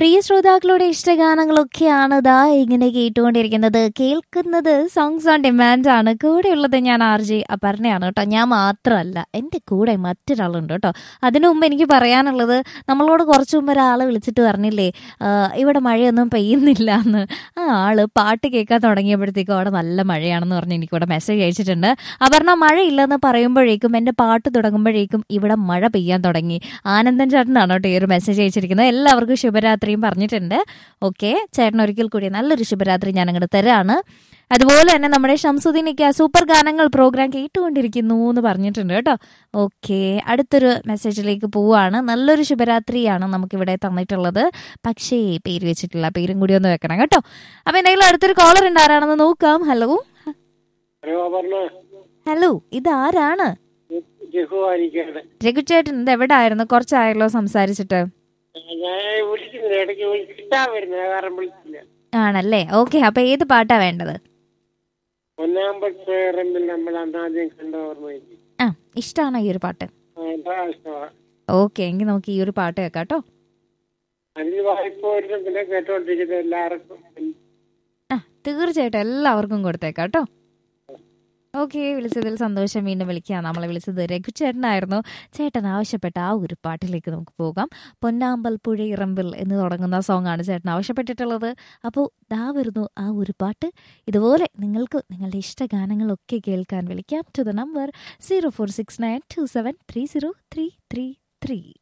പ്രിയ ശ്രോതാക്കളുടെ ഇഷ്ടഗാനങ്ങളൊക്കെയാണ് ഇതാ ഇങ്ങനെ കേട്ടുകൊണ്ടിരിക്കുന്നത് കേൾക്കുന്നത് സോങ്സ് ഓൺ ഡിമാൻഡ് ആണ് കൂടെയുള്ളത് ഞാൻ ആർ ജെ അപർണയാണ് കേട്ടോ ഞാൻ മാത്രമല്ല എൻ്റെ കൂടെ മറ്റൊരാളുണ്ട് കേട്ടോ അതിനു മുമ്പ് എനിക്ക് പറയാനുള്ളത് നമ്മളോട് കുറച്ച് മുമ്പ് ഒരാൾ വിളിച്ചിട്ട് പറഞ്ഞില്ലേ ആ, ഇവിടെ മഴയൊന്നും പെയ്യുന്നില്ല എന്ന് ആ ആള് പാട്ട് കേൾക്കാൻ തുടങ്ങിയപ്പോഴത്തേക്കും അവിടെ നല്ല മഴയാണെന്ന് പറഞ്ഞ് എനിക്കിവിടെ മെസ്സേജ് അയച്ചിട്ടുണ്ട് അപർണ മഴയില്ലെന്ന് പറയുമ്പോഴേക്കും എൻ്റെ പാട്ട് തുടങ്ങുമ്പോഴേക്കും ഇവിടെ മഴ പെയ്യാൻ തുടങ്ങി ആനന്ദൻ ചേട്ടനാണ് കേട്ടോ ഈ ഒരു മെസ്സേജ് അയച്ചിരിക്കുന്നത് എല്ലാവർക്കും ശുഭരാത്രിയും പറഞ്ഞിട്ടുണ്ട് ഓക്കെ ചേട്ടൻ ഒരിക്കൽ കൂടി നല്ലൊരു ശുഭരാത്രി ഞാൻ അങ്ങോട്ട് തരാണ് അതുപോലെ തന്നെ നമ്മുടെ ഷംസുദ്ദീനൊക്കെ സൂപ്പർ ഗാനങ്ങൾ പ്രോഗ്രാം കേട്ടുകൊണ്ടിരിക്കുന്നു എന്ന് പറഞ്ഞിട്ടുണ്ട് കേട്ടോ ഓക്കെ അടുത്തൊരു മെസ്സേജിലേക്ക് പോവാണ് നല്ലൊരു ശുഭരാത്രിയാണ് നമുക്കിവിടെ തന്നിട്ടുള്ളത് പക്ഷേ പേര് വെച്ചിട്ടില്ല പേരും കൂടി ഒന്ന് വെക്കണം കേട്ടോ അപ്പൊ എന്തെങ്കിലും അടുത്തൊരു കോളർ ഉണ്ട് ആരാണെന്ന് നോക്കാം ഹലോ ഹലോ അപർണ ഹലോ ഇതാരാണ് ജഹു ആയിരിക്കാണ് രഘുചേട്ടൻ ഇത് എവിടെ ആയിരുന്നു കുറച്ചായല്ലോ സംസാരിച്ചിട്ട് ഞാൻ വിളിക്കുന്നില്ല ഇടയ്ക്ക് വിളിച്ച് കിട്ടാൻ വരുന്നത് കാരണം വിളിച്ചില്ല ആണല്ലേ ഓക്കെ അപ്പൊ ഏത് പാട്ടാ വേണ്ടത് ഒന്നാമ്പൽ പേറമ്പിൽ നമ്മൾ അന്നാദ്യം കണ്ട ഓർമ്മയില്ല ആ ഇഷ്ടമാണോ ഈ ഒരു പാട്ട് എന്താ ഇഷ്ടമാണ് ഓക്കെ എങ്കിൽ നമുക്ക് ഈ ഒരു പാട്ട് കേൾക്കാം കേട്ടോ അതിൽ വായ്പ വരുന്ന പിന്നെ കേട്ടോണ്ടിരിക്കുന്ന എല്ലാവർക്കും ആ തീർച്ചയായിട്ടും എല്ലാവർക്കും കൊടുത്തേക്കാം കേട്ടോ ഓക്കെ വിളിച്ചതിൽ സന്തോഷം വീണ്ടും വിളിക്കാം നമ്മളെ വിളിച്ചത് രഘുചേട്ടനായിരുന്നു ചേട്ടൻ ആവശ്യപ്പെട്ട ആ ഒരു പാട്ടിലേക്ക് നമുക്ക് പോകാം പൊന്നാമ്പൽ പുഴ ഇറമ്പിൽ എന്ന് തുടങ്ങുന്ന സോങ് ആണ് ചേട്ടൻ ആവശ്യപ്പെട്ടിട്ടുള്ളത് അപ്പോൾ ദാ വരുന്നു ആ ഒരു പാട്ട് ഇതുപോലെ നിങ്ങൾക്ക് നിങ്ങളുടെ ഇഷ്ട ഗാനങ്ങളൊക്കെ കേൾക്കാൻ വിളിക്കാം to the number zero four six nine two seven three zero three three three